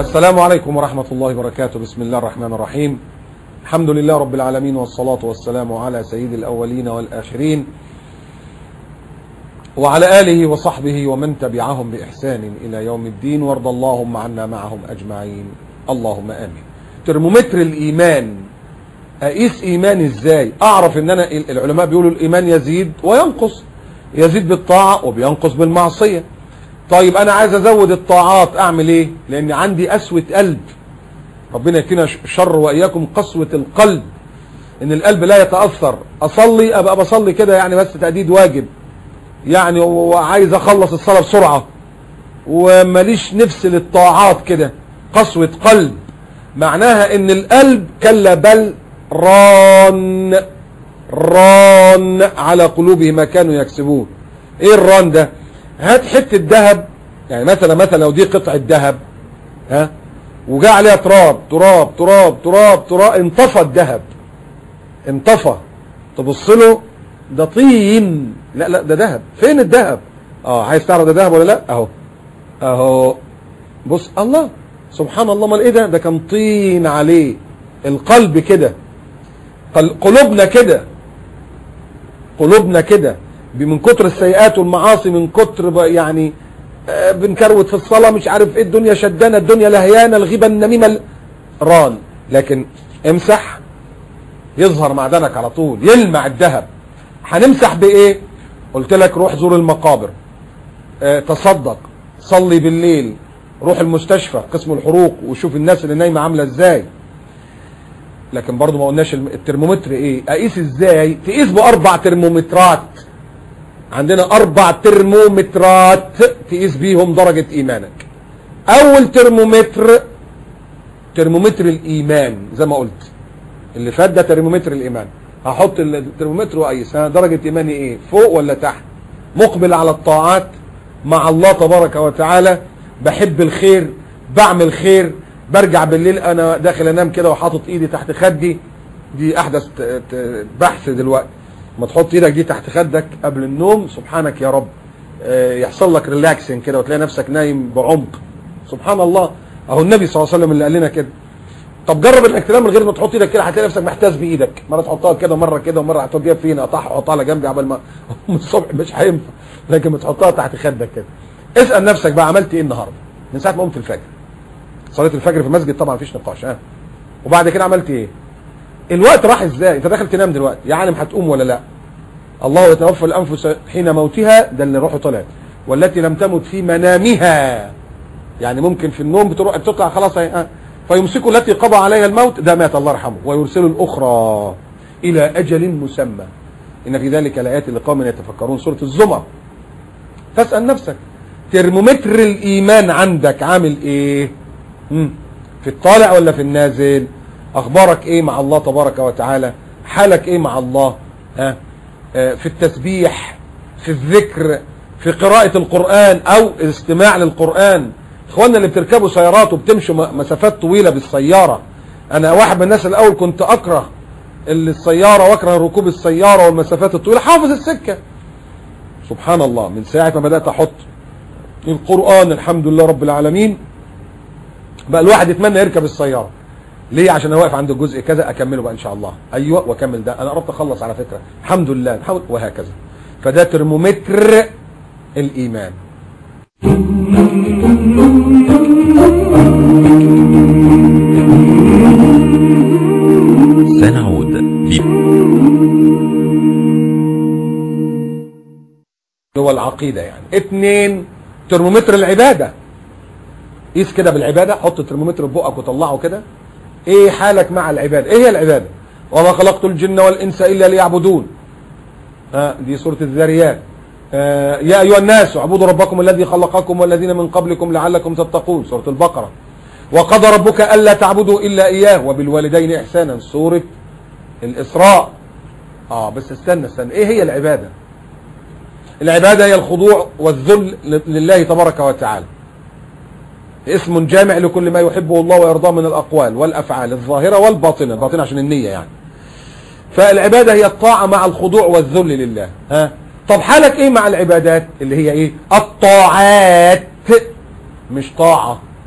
السلام عليكم ورحمة الله وبركاته بسم الله الرحمن الرحيم الحمد لله رب العالمين والصلاة والسلام على سيد الأولين والآخرين وعلى آله وصحبه ومن تبعهم بإحسان إلى يوم الدين وارض اللهم عنا معهم أجمعين اللهم آمين ترمومتر الإيمان أقيس إيماني إزاي أعرف أن أنا العلماء بيقولوا الإيمان يزيد وينقص يزيد بالطاعة وبينقص بالمعصية طيب أنا عايز أزود الطاعات أعمل إيه لأن عندي قسوة قلب ربنا يكفينا شر وإياكم قسوة القلب إن القلب لا يتأثر أصلي أبقى بصلي كده يعني بس تأديد واجب يعني وعايز أخلص الصلاة بسرعة وماليش نفس للطاعات كده قسوة قلب معناها ان القلب كلا بل ران ران على قلوبهم ما كانوا يكسبون ايه الران ده هات حتة ذهب يعني مثلا مثلا لو دي قطعة ذهب ها وجاء عليها تراب تراب تراب تراب تراب انطفى الذهب انطفى تبص له ده طين لا لا ده ذهب فين الذهب اه عايز تعرف ده ذهب ولا لا اهو اهو بص الله سبحان الله ما ايه ده ده كان طين عليه القلب كده قلوبنا كده قلوبنا كده من كتر السيئات والمعاصي من كتر يعني آه بنكروت في الصلاة مش عارف ايه الدنيا شدانة الدنيا لهيانة الغيبة النميمة ران لكن امسح يظهر معدنك على طول يلمع الذهب هنمسح بايه قلت لك روح زور المقابر اه تصدق صلي بالليل روح المستشفى قسم الحروق وشوف الناس اللي نايمه عامله ازاي لكن برضو ما قلناش الترمومتر ايه اقيس ازاي تقيس باربع ترمومترات عندنا اربع ترمومترات تقيس بيهم درجة ايمانك اول ترمومتر ترمومتر الايمان زي ما قلت اللي فات ده ترمومتر الايمان هحط الترمومتر واقيس ها درجة ايماني ايه فوق ولا تحت مقبل على الطاعات مع الله تبارك وتعالى بحب الخير بعمل خير برجع بالليل انا داخل انام كده وحاطط ايدي تحت خدي دي احدث بحث دلوقتي ما تحط ايدك دي تحت خدك قبل النوم سبحانك يا رب يحصل لك ريلاكسنج كده وتلاقي نفسك نايم بعمق سبحان الله اهو النبي صلى الله عليه وسلم اللي قال لنا كده طب جرب انك تنام من غير ما تحط ايدك كده هتلاقي نفسك محتاز بايدك مره تحطها كده مره كده ومره هتوديها فين اقطعها احطها على جنبي قبل ما من الصبح مش هينفع لكن ما تحطها تحت خدك كده اسال نفسك بقى عملت ايه النهارده من ساعه ما قمت الفجر صليت الفجر في المسجد طبعا مفيش نقاش ها وبعد كده عملت ايه الوقت راح ازاي انت داخل تنام دلوقتي يا عالم هتقوم ولا لا الله يتوفى الانفس حين موتها ده اللي روحه طلعت والتي لم تمت في منامها يعني ممكن في النوم بتروح بتطلع خلاص ها فيمسك التي قضى عليها الموت ده مات الله يرحمه ويرسل الاخرى الى اجل مسمى ان في ذلك الايات لقوم يتفكرون سوره الزمر فاسال نفسك ترمومتر الايمان عندك عامل ايه مم. في الطالع ولا في النازل اخبارك ايه مع الله تبارك وتعالى حالك ايه مع الله ها آه في التسبيح في الذكر في قراءة القرآن او الاستماع للقرآن اخواننا اللي بتركبوا سيارات وبتمشوا مسافات طويلة بالسيارة انا واحد من الناس الاول كنت اكره السيارة واكره ركوب السيارة والمسافات الطويلة حافظ السكة سبحان الله من ساعة ما بدأت احط القرآن الحمد لله رب العالمين بقى الواحد يتمنى يركب السيارة ليه عشان انا واقف عند الجزء كذا اكمله بقى ان شاء الله ايوه واكمل ده انا قربت اخلص على فكرة الحمد لله الحمد وهكذا فده ترمومتر الايمان سنعود هو العقيدة يعني اتنين ترمومتر العبادة قيس كده بالعبادة حط الترمومتر في بقك وطلعه كده ايه حالك مع العبادة ايه هي العبادة وما خلقت الجن والانس الا ليعبدون آه دي سورة الذاريات آه يا ايها الناس اعبدوا ربكم الذي خلقكم والذين من قبلكم لعلكم تتقون سورة البقرة وقضى ربك الا تعبدوا الا اياه وبالوالدين احسانا سورة الاسراء اه بس استنى استنى ايه هي العبادة العبادة هي الخضوع والذل لله تبارك وتعالى اسم جامع لكل ما يحبه الله ويرضاه من الأقوال والأفعال الظاهرة والباطنة الباطنة عشان النية يعني فالعبادة هي الطاعة مع الخضوع والذل لله ها طب حالك ايه مع العبادات اللي هي ايه الطاعات مش طاعة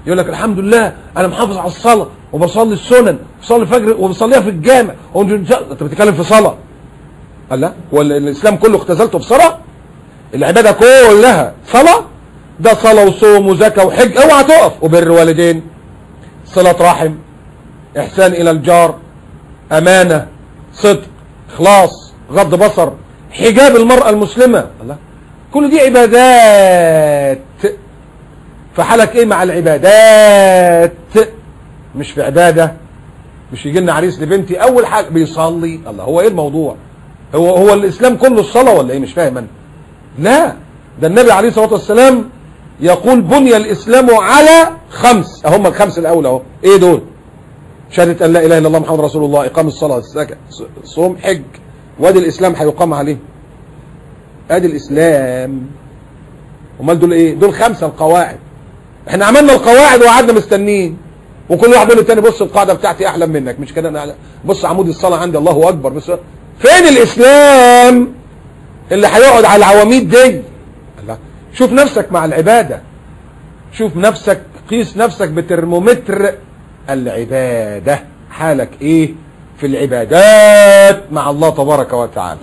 يقول لك الحمد لله انا محافظ على الصلاه وبصلي السنن وبصلي الفجر وبصليها في الجامع انت بتتكلم في صلاه قال لا هو ال- الاسلام كله اختزلته بصلاه العباده كلها صلاه ده صلاه وصوم وزكاه وحج اوعى تقف وبر والدين صله رحم احسان الى الجار امانه صدق اخلاص غض بصر حجاب المراه المسلمه الله كل دي عبادات فحالك ايه مع العبادات مش في عباده مش يجي لنا عريس لبنتي اول حاجه بيصلي الله هو ايه الموضوع هو هو الاسلام كله الصلاه ولا ايه مش فاهم انا لا ده النبي عليه الصلاه والسلام يقول بني الاسلام على خمس هم الخمس الاول اهو ايه دول شهاده ان لا اله الا الله محمد رسول الله اقام الصلاه الزكاه صوم حج وادي الاسلام هيقام عليه ادي الاسلام امال دول ايه دول خمسه القواعد احنا عملنا القواعد وقعدنا مستنين وكل واحد يقول للتاني بص القاعده بتاعتي احلى منك مش كده انا بص عمود الصلاه عندي الله اكبر بس فين الاسلام اللي هيقعد على العواميد دي الله شوف نفسك مع العباده شوف نفسك قيس نفسك بترمومتر العباده حالك ايه في العبادات مع الله تبارك وتعالى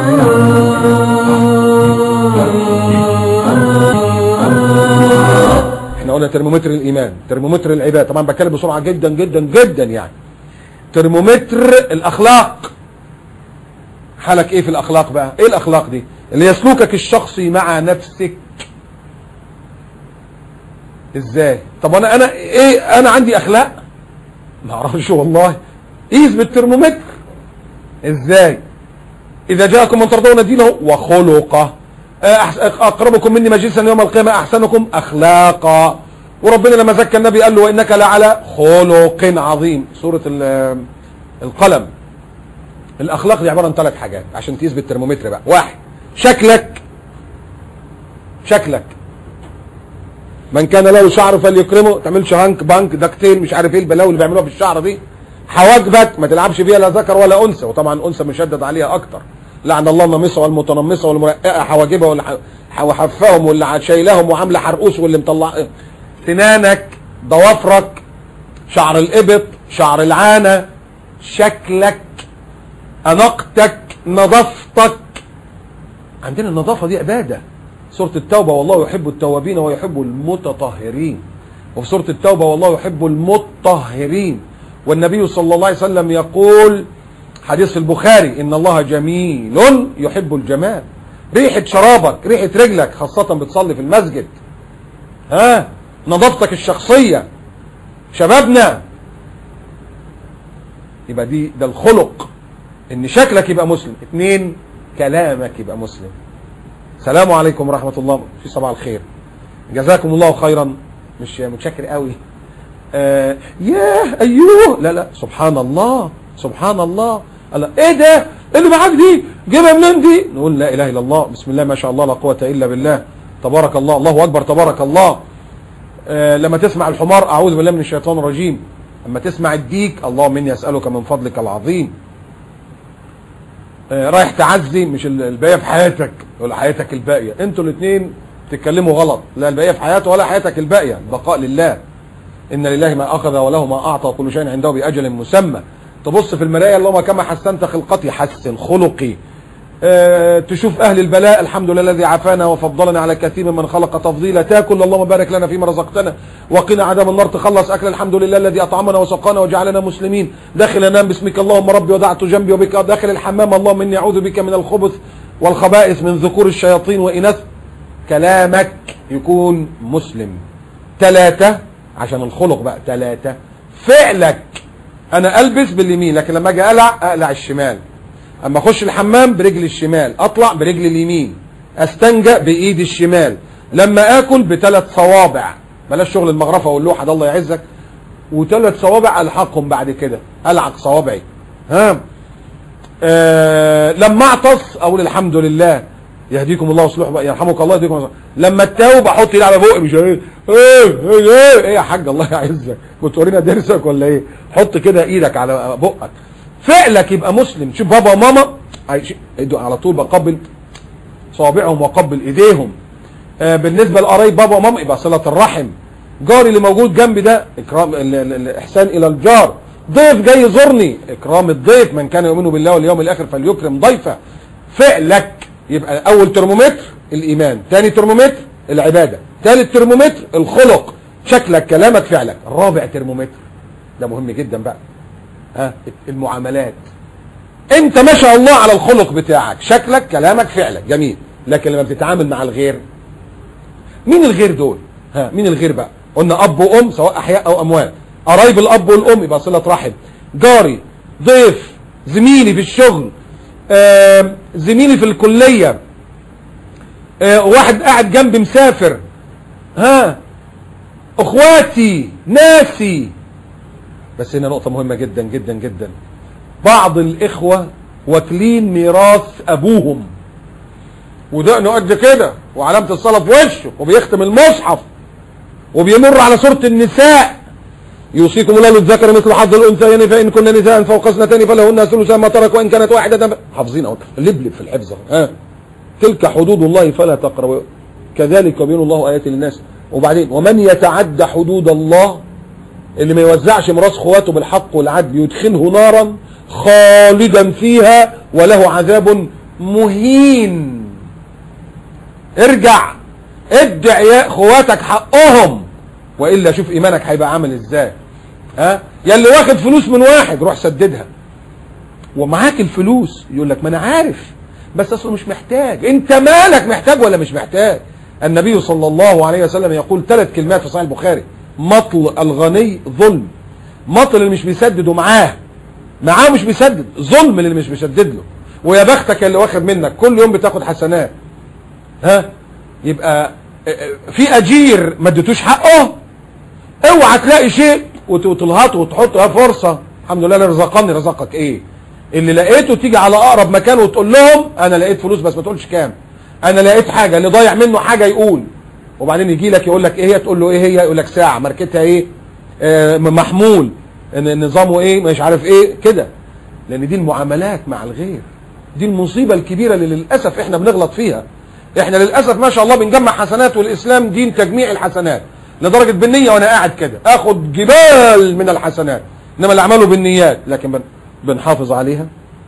احنا قلنا ترمومتر الايمان ترمومتر العباده طبعا بتكلم بسرعه جدا جدا جدا يعني ترمومتر الاخلاق حالك ايه في الاخلاق بقى ايه الاخلاق دي اللي يسلوكك الشخصي مع نفسك ازاي طب انا انا ايه انا عندي اخلاق ما اعرفش والله قيس بالترمومتر ازاي اذا جاءكم من ترضون دينه وخلقه أحس- اقربكم مني مجلسا يوم القيامه احسنكم اخلاقا وربنا لما زكى النبي قال له وانك لعلى خلق عظيم سوره ال- القلم الاخلاق دي عباره عن ثلاث حاجات عشان تقيس بالترمومتر بقى واحد شكلك شكلك من كان له شعر فليكرمه تعملش هانك بانك دكتيل مش عارف ايه البلاوي اللي بيعملوها في الشعر دي حواجبك ما تلعبش فيها لا ذكر ولا انثى وطبعا انثى مشدد عليها اكتر لعن الله النميصه والمتنمصه والمرققه حواجبها واللي ح- وحفاهم واللي شايلهم وعامله حرقوس واللي مطلع سنانك ضوافرك شعر الابط شعر العانه شكلك اناقتك نظافتك عندنا النظافه دي عباده سوره التوبه والله يحب التوابين ويحب المتطهرين وفي سوره التوبه والله يحب المطهرين والنبي صلى الله عليه وسلم يقول حديث في البخاري ان الله جميل يحب الجمال ريحه شرابك ريحه رجلك خاصه بتصلي في المسجد ها نظافتك الشخصيه شبابنا يبقى دي ده الخلق ان شكلك يبقى مسلم اتنين كلامك يبقى مسلم السلام عليكم ورحمة الله في صباح الخير جزاكم الله خيرا مش متشكر قوي آه ياه ايوه لا لا سبحان الله سبحان الله الله ايه ده اللي معاك دي جيبها منين دي نقول لا اله الا الله بسم الله ما شاء الله لا قوه الا بالله تبارك الله الله اكبر تبارك الله آه لما تسمع الحمار اعوذ بالله من الشيطان الرجيم لما تسمع الديك اللهم اني اسالك من فضلك العظيم آه، رايح تعزي مش ال- الباقيه في حياتك ولا حياتك الباقيه انتوا الاثنين تتكلموا غلط لا الباقيه في حياته ولا حياتك الباقيه بقاء لله ان لله ما اخذ وله ما اعطى كل شيء عنده باجل مسمى تبص في المرايه اللهم كما حسنت خلقتي حسن خلقي آه، تشوف اهل البلاء الحمد لله الذي عافانا وفضلنا على كثير من خلق تفضيلا تاكل اللهم بارك لنا فيما رزقتنا وقنا عذاب النار تخلص اكل الحمد لله الذي اطعمنا وسقانا وجعلنا مسلمين داخل انام باسمك اللهم ربي وضعت جنبي وبك داخل الحمام اللهم اني اعوذ بك من الخبث والخبائث من ذكور الشياطين واناث كلامك يكون مسلم ثلاثة عشان الخلق بقى ثلاثة فعلك انا البس باليمين لكن لما اجي اقلع اقلع الشمال اما اخش الحمام برجل الشمال اطلع برجل اليمين استنجى بايدي الشمال لما اكل بثلاث صوابع بلاش شغل المغرفه واللوحه ده الله يعزك وثلاث صوابع الحقهم بعد كده العق صوابعي ها آه لما اعطس اقول الحمد لله يهديكم الله ويصلح بقى يرحمك الله يهديكم الله لما اتوب احط ايدي على بقي مش ايه ايه ايه ايه, إيه يا حاج الله يعزك كنت ورينا درسك ولا ايه حط كده ايدك على بقك فعلك يبقى مسلم شوف بابا وماما عايش- إيده على طول بقبل صوابعهم واقبل ايديهم آه بالنسبه لقرايب بابا وماما يبقى صله الرحم جاري اللي موجود جنبي ده اكرام ال- ال- الاحسان الى الجار ضيف جاي يزورني اكرام الضيف من كان يؤمن بالله واليوم الاخر فليكرم ضيفه فعلك يبقى اول ترمومتر الايمان تاني ترمومتر العباده ثالث ترمومتر الخلق شكلك كلامك فعلك رابع ترمومتر ده مهم جدا بقى ها المعاملات انت ما شاء الله على الخلق بتاعك شكلك كلامك فعلك جميل لكن لما بتتعامل مع الغير مين الغير دول ها مين الغير بقى قلنا اب وام سواء احياء او اموات قرايب الاب والام يبقى صله رحم جاري ضيف زميلي في الشغل آه زميلي في الكليه آه واحد قاعد جنبي مسافر ها اخواتي ناسي بس هنا نقطه مهمه جدا جدا جدا بعض الاخوه واكلين ميراث ابوهم ودقنه قد كده وعلامه الصلاه في وشه وبيختم المصحف وبيمر على سوره النساء يوصيكم الله للذكر مثل حظ الانثيين فان كن نساء فوق اثنتين فلهن ثلث ما ترك وان كانت واحده حافظين اهو لبلب في الحفظ ها تلك حدود الله فلا تقربوا كذلك يبين الله ايات للناس وبعدين ومن يتعدى حدود الله اللي ما يوزعش ميراث اخواته بالحق والعدل يدخله نارا خالدا فيها وله عذاب مهين ارجع ادع يا اخواتك حقهم والا شوف ايمانك هيبقى عامل ازاي ها يا اللي واخد فلوس من واحد روح سددها ومعاك الفلوس يقول لك ما انا عارف بس اصله مش محتاج انت مالك محتاج ولا مش محتاج النبي صلى الله عليه وسلم يقول ثلاث كلمات في صحيح البخاري مطل الغني ظلم مطل اللي مش بيسدد معاه معاه مش بيسدد ظلم اللي مش بيسدد له ويا بختك اللي واخد منك كل يوم بتاخد حسنات ها يبقى في اجير ما اديتوش حقه اوعى تلاقي شيء وتلهطه وتحط فرصه الحمد لله اللي رزقني رزقك ايه اللي لقيته تيجي على اقرب مكان وتقول لهم انا لقيت فلوس بس ما تقولش كام انا لقيت حاجه اللي ضايع منه حاجه يقول وبعدين يجي لك يقول لك ايه هي تقول له ايه هي يقول لك ساعه ماركتها ايه آه محمول ان نظامه ايه مش عارف ايه كده لان دي المعاملات مع الغير دي المصيبه الكبيره اللي للاسف احنا بنغلط فيها احنا للاسف ما شاء الله بنجمع حسنات والاسلام دين تجميع الحسنات لدرجه بالنيه وانا قاعد كده اخد جبال من الحسنات انما اللي عمله بالنيات لكن بن بنحافظ عليها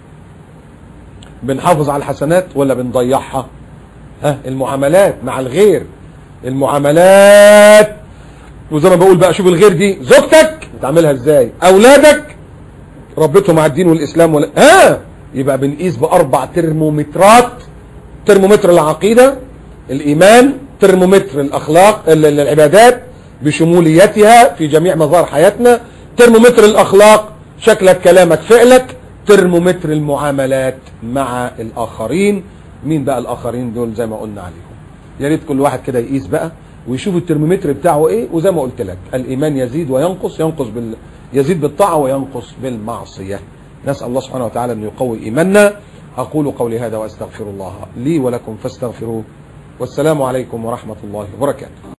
بنحافظ على الحسنات ولا بنضيعها ها المعاملات مع الغير المعاملات وزي ما بقول بقى شوف الغير دي زوجتك بتعملها ازاي اولادك ربيتهم على الدين والاسلام ولا ها يبقى بنقيس باربع ترمومترات ترمومتر العقيده الايمان ترمومتر الاخلاق العبادات بشموليتها في جميع مظاهر حياتنا ترمومتر الاخلاق شكلك كلامك فعلك ترمومتر المعاملات مع الاخرين مين بقى الاخرين دول زي ما قلنا عليهم يا ريت كل واحد كده يقيس بقى ويشوف الترمومتر بتاعه ايه وزي ما قلت لك الايمان يزيد وينقص ينقص بال يزيد بالطاعه وينقص بالمعصيه نسال الله سبحانه وتعالى ان يقوي ايماننا اقول قولي هذا واستغفر الله لي ولكم فاستغفروه والسلام عليكم ورحمه الله وبركاته